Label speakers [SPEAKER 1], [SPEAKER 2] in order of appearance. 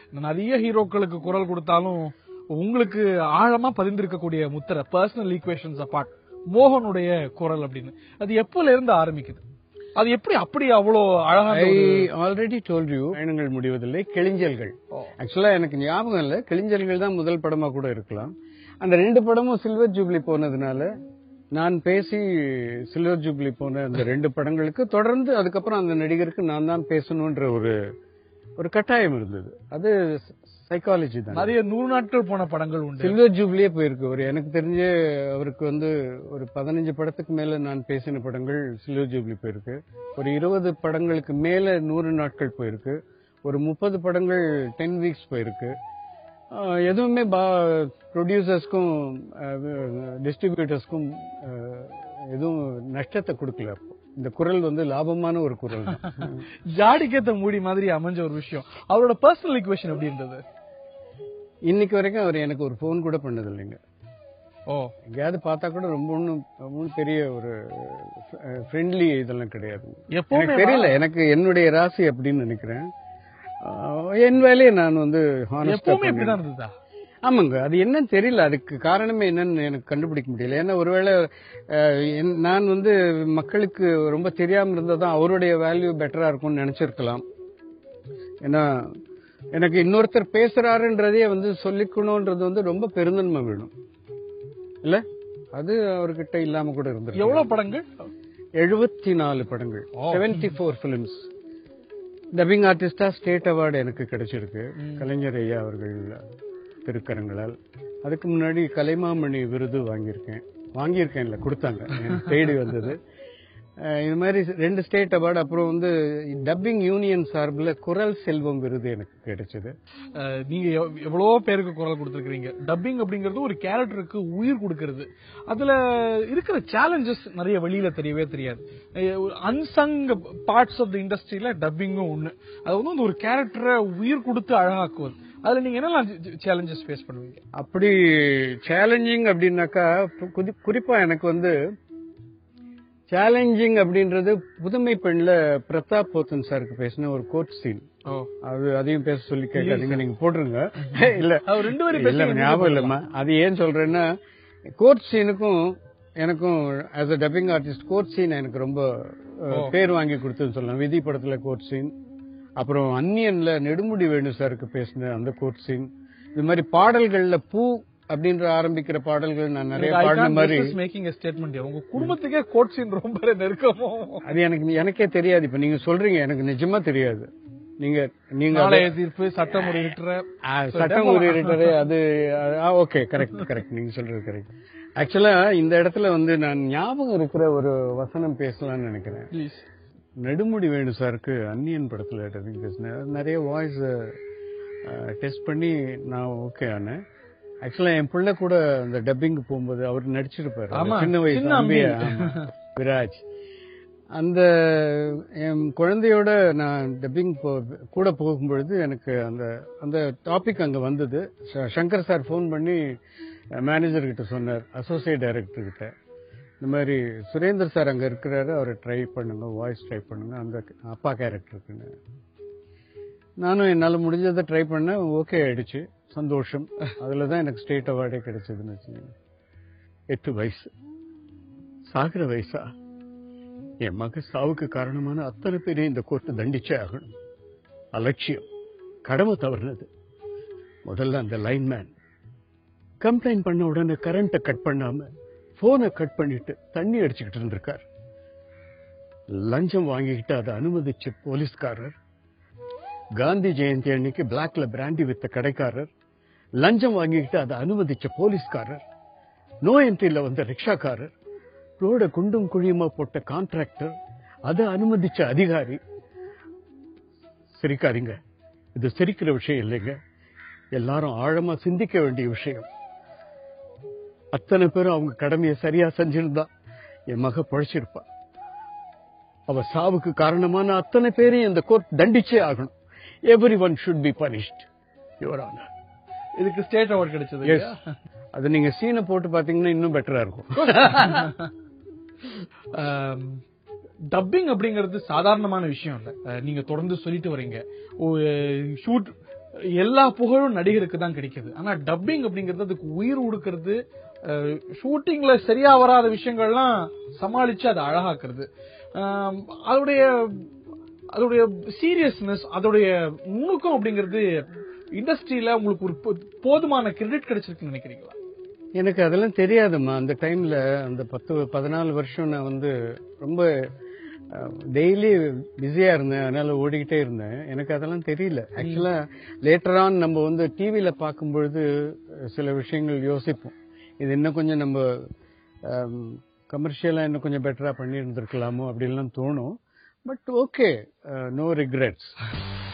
[SPEAKER 1] நிறைய ஹீரோக்களுக்கு குரல் கொடுத்தாலும் உங்களுக்கு ஆழமா பதிந்திருக்கக்கூடிய முத்திரை பர்சனல் ஈக்குவேஷன்ஸ் அபார்ட் மோகனுடைய குரல் அப்படின்னு அது எப்போல இருந்து ஆரம்பிக்குது அது எப்படி அப்படி அவ்வளோ அழகா
[SPEAKER 2] ஐ ஆல்ரெடி டோல்ட் யூ பயணங்கள் முடிவதில்லை கிளிஞ்சல்கள் ஆக்சுவலா எனக்கு ஞாபகம் இல்ல கிளிஞ்சல்கள் தான் முதல் படமா கூட இருக்கலாம் அந்த ரெண்டு படமும் சில்வர் ஜூப்ளி போனதுனால நான் பேசி சில்வர் ஜூப்ளி போன அந்த ரெண்டு படங்களுக்கு தொடர்ந்து அதுக்கப்புறம் அந்த நடிகருக்கு நான் தான் பேசணுன்ற ஒரு ஒரு கட்டாயம் இருந்தது அது சைக்காலஜி தான்
[SPEAKER 1] நிறைய நூறு நாட்கள் போன படங்கள் உண்டு
[SPEAKER 2] சில்வர் ஜூப்ளியே போயிருக்கு ஒரு எனக்கு தெரிஞ்ச அவருக்கு வந்து ஒரு பதினஞ்சு படத்துக்கு மேல நான் பேசின படங்கள் சில்வர் ஜூப்ளி போயிருக்கு ஒரு இருபது படங்களுக்கு மேல நூறு நாட்கள் போயிருக்கு ஒரு முப்பது படங்கள் டென் வீக்ஸ் போயிருக்கு ஆஹ் எதுவுமே ப்ரொடியூசர்ஸ்க்கும் டிஸ்ட்ரிபியூட்டர்ஸ்க்கும் எதுவும் நஷ்டத்தை கொடுக்கல அப்போ இந்த குரல் வந்து லாபமான ஒரு குரல் தான்
[SPEAKER 1] ஜாடிக்கேத்த மூடி மாதிரி அமைஞ்ச ஒரு விஷயம் அவரோட பர்சனல் ஈக்குவேஷன் எப்படி இருந்தது
[SPEAKER 2] இன்னைக்கு வரைக்கும் அவர் எனக்கு ஒரு ஃபோன் கூட பண்ணது இல்லைங்க
[SPEAKER 1] ஓ
[SPEAKER 2] எங்கேயாவது பார்த்தா கூட ரொம்ப ஒன்றும் ஒன்றும் பெரிய ஒரு ஃப்ரெண்ட்லி இதெல்லாம் கிடையாது
[SPEAKER 1] எப்பவுமே
[SPEAKER 2] எனக்கு தெரியல எனக்கு என்னுடைய ராசி அப்படின்னு நினைக்கிறேன் ஆஹ் என் வேலையை நான் வந்து honest ஆ
[SPEAKER 1] எப்பவுமே
[SPEAKER 2] பண்ணேன்.
[SPEAKER 1] இப்படிதான் இருந்ததா
[SPEAKER 2] ஆமாங்க அது என்னன்னு தெரியல அதுக்கு காரணமே என்னன்னு எனக்கு கண்டுபிடிக்க முடியல ஏன்னா ஒருவேளை அஹ், என்- நான் வந்து மக்களுக்கு ரொம்ப தெரியாம இருந்ததான் அவருடைய வேல்யூ பெட்டரா இருக்கும்னு நினைச்சிருக்கலாம் ஏன்னா எனக்கு இன்னொருத்தர் பேசுறாருன்றதே வந்து சொல்லிக்கணும்ன்றது வந்து ரொம்ப பெருந்தன்மை வேணும் இல்ல அது அவர்கிட்ட இல்லாம கூட இருந்திருக்கு
[SPEAKER 1] எவ்வளவு படங்கள்
[SPEAKER 2] எழுபத்தி நாலு படங்கள்
[SPEAKER 1] ஓ.
[SPEAKER 2] செவன்டி ஃபோர் பிலிம்ஸ் டப்பிங் ஆர்டிஸ்டா ஸ்டேட் அவார்டு எனக்கு கிடைச்சிருக்கு கலைஞர் ஐயா அவர்கள் திருக்கரங்களால் அதுக்கு முன்னாடி கலைமாமணி விருது வாங்கியிருக்கேன் வாங்கியிருக்கேன் இல்ல கொடுத்தாங்க எனக்கு தேடி வந்தது அஹ் இது மாதிரி ரெண்டு ஸ்டேட் அவார்டு அப்புறம் வந்து டப்பிங் யூனியன் சார்பில் குரல் செல்வம் விருது எனக்கு கிடைச்சது
[SPEAKER 1] அஹ், நீங்க எவ்- எவ்வளவோ பேருக்கு குரல் கொடுத்திருக்கீங்க டப்பிங் அப்படிங்கிறது ஒரு கேரக்டருக்கு உயிர் கொடுக்கிறது அதுல இருக்கிற சேலஞ்சஸ் நிறைய வெளியில தெரியவே தெரியாது அன்சங் பார்ட்ஸ் ஆஃப் த இண்டஸ்ட்ரியில டப்பிங்கும் ஒண்ணு அது வந்து அந்த ஒரு கேரக்டரை உயிர் கொடுத்து அழகாக்குவது அதுல நீங்க என்னெல்லாம் சேலஞ்சஸ் ஃபேஸ் பண்ணுவீங்க
[SPEAKER 2] அப்படி சேலஞ்சிங் அப்படின்னாக்கா பு- குதி- குறிப்பா எனக்கு வந்து சேலஞ்சிங் அப்படின்றது புதுமை பெண்ல பிரதாப் போத்தன் சாருக்கு பேசின ஒரு கோட் சீன்
[SPEAKER 1] ஓ
[SPEAKER 2] அது அதையும் பேச சொல்லி கேட்காதீங்க நீங்க போட்டுருங்க இல்ல
[SPEAKER 1] அவர் ரெண்டு பேரும்
[SPEAKER 2] இல்ல
[SPEAKER 1] பேசி
[SPEAKER 2] ஞாபகம் இல்லம்மா அது ஏன் சொல்றேன்னா கோட் சீனுக்கும் எனக்கும் as a dubbing artist court scene எனக்கு ரொம்ப அஹ், பேர் வாங்கி கொடுத்ததுன்னு சொல்லலாம் விதி படத்துல கோட் சீன் அப்புறம் அன்னியன்ல நெடுமுடி வேணு சாருக்கு பேசின அந்த கோட் சீன் இது மாதிரி பாடல்கள்ல பூ அப்படின்ற ஆரம்பிக்கிற பாடல்கள் நான் நிறைய பாடின மாதிரி
[SPEAKER 1] மேக்கிங் ஸ்டேட்மெண்ட் உங்க குடும்பத்துக்கே கோட் சீன் ரொம்ப நெருக்கமோ
[SPEAKER 2] அது எனக்கு எனக்கே தெரியாது இப்ப நீங்க சொல்றீங்க எனக்கு நிஜமா தெரியாது நீங்க நீங்க அதை-
[SPEAKER 1] நாளைய தீர்ப்பு சட்டம் ஒரு இருக்கிற
[SPEAKER 2] ஆ, சட்டம் ஒரு ரிட்டரு அது ஓகே கரெக்ட் கரெக்ட் நீங்க சொல்றது கரெக்ட் ஆக்சுவலா இந்த இடத்துல வந்து நான் ஞாபகம் இருக்கிற ஒரு வசனம் பேசலாம்னு நினைக்கிறேன்
[SPEAKER 1] ப்ளீஸ்
[SPEAKER 2] நெடுமுடி வேணு சாருக்கு அன்னியன் படத்துல டப்பிங் பேசினேன் நிறைய வாய்ஸ் டெஸ்ட் பண்ணி நான் ஓகே ஆனேன் ஆக்சுவலா என் பிள்ளை கூட அந்த டப்பிங் போகும்போது அவர் நடிச்சிருப்பாரு
[SPEAKER 1] ஆமா,
[SPEAKER 2] சின்ன வயசு
[SPEAKER 1] சின்ன
[SPEAKER 2] அம்பியா,
[SPEAKER 1] அம்பி.
[SPEAKER 2] ஆமா, விராஜ் அந்த என் குழந்தையோட நான் டப்பிங் கூட போகும்பொழுது எனக்கு அந்த அந்த டாபிக் அங்க வந்தது ச- சங்கர் சார் ஃபோன் பண்ணி மேனேஜர் கிட்ட சொன்னார் அசோசியேட் டைரக்டர் கிட்ட இந்த மாதிரி சுரேந்தர் சார் அங்க இருக்கிறாரு அவரை ட்ரை பண்ணுங்க வாய்ஸ் ட்ரை பண்ணுங்க அந்த அப்பா கேரக்டருக்குன்னு நானும் என்னால முடிஞ்சதை ட்ரை பண்ணேன் ஓகே ஆயிடுச்சு சந்தோஷம் அதுல தான் எனக்கு ஸ்டேட் அவார்டே கிடைச்சதுன்னு வச்சுக்கோங்க எட்டு வயசு சாகிற வயசா என் மக சாவுக்கு காரணமான அத்தனை பேரையும் இந்த கோர்ட்டு தண்டிச்சே ஆகணும் அலட்சியம் கடமை தவறுனது முதல்ல அந்த லைன்மேன் கம்ப்ளைண்ட் பண்ண உடனே கரண்ட்டை கட் பண்ணாம போனை கட் பண்ணிட்டு தண்ணி அடிச்சுக்கிட்டு இருந்திருக்கார் லஞ்சம் வாங்கிக்கிட்டு அதை அனுமதிச்ச போலீஸ்காரர் காந்தி ஜெயந்தி அன்னைக்கு பிளாக்ல பிராண்டி வித்த கடைக்காரர் லஞ்சம் வாங்கிக்கிட்டு அதை அனுமதிச்ச போலீஸ்காரர் நோ என்ட்ரில வந்த ரிக்ஷாக்காரர் ரோட குண்டும் குழியுமா போட்ட கான்ட்ராக்டர் அதை அனுமதிச்ச அதிகாரி சிரிக்காதீங்க இது சிரிக்கிற விஷயம் இல்லைங்க எல்லாரும் ஆழமா சிந்திக்க வேண்டிய விஷயம் அத்தனை பேரும் அவங்க கடமையை சரியா செஞ்சிருந்தா என் மக பழைச்சிருப்பா அவ சாவுக்கு காரணமான அத்தனை பேரையும் இந்த கோர்ட் தண்டிச்சே ஆகணும் everyone should be punished your honour
[SPEAKER 1] இதுக்கு ஸ்டேட் அவார்ட் கிடைச்சது
[SPEAKER 2] எஸ் அது நீங்க சீனை போட்டு பாத்தீங்கன்னா இன்னும் பெட்டரா இருக்கும்
[SPEAKER 1] டப்பிங் அப்படிங்கிறது சாதாரணமான விஷயம் இல்ல அஹ், நீங்க தொடர்ந்து சொல்லிட்டு வரீங்க ஷூட் எல்லா புகழும் நடிகருக்கு தான் கிடைக்குது ஆனா டப்பிங் அப்படிங்கிறது அதுக்கு உயிர் கொடுக்கறது ஷூட்டிங்ல சரியா வராத விஷயங்கள்லாம் சமாளிச்சு அதை அழகாக்குறது அஹ், அதோடைய அதோடைய சீரியஸ்னஸ் அதோடைய நுணுக்கம் அப்படிங்கிறது இண்டஸ்ட்ரியில உங்களுக்கு ஒரு போ- போதுமான கிரெடிட் கிடைச்சிருக்குன்னு நினைக்கிறீங்களா
[SPEAKER 2] எனக்கு அதெல்லாம் தெரியாதும்மா அந்த டைம்ல அந்த பத்து பதினாலு வருஷம் நான் வந்து ரொம்ப டெய்லி பிஸியா இருந்தேன் அதனால ஓடிக்கிட்டே இருந்தேன் எனக்கு அதெல்லாம் தெரியல ஆக்சுவலா லேட்டர் ஆன் நம்ம வந்து டிவியில பார்க்கும் பொழுது அஹ், சில விஷயங்கள் யோசிப்போம் இது இன்னும் கொஞ்சம் நம்ம கமர்ஷியலா இன்னும் கொஞ்சம் பெட்டரா பண்ணி இருந்திருக்கலாமோ அப்படின்லாம் தோணும் பட் ஓகே நோ ரிக்ரெட்ஸ்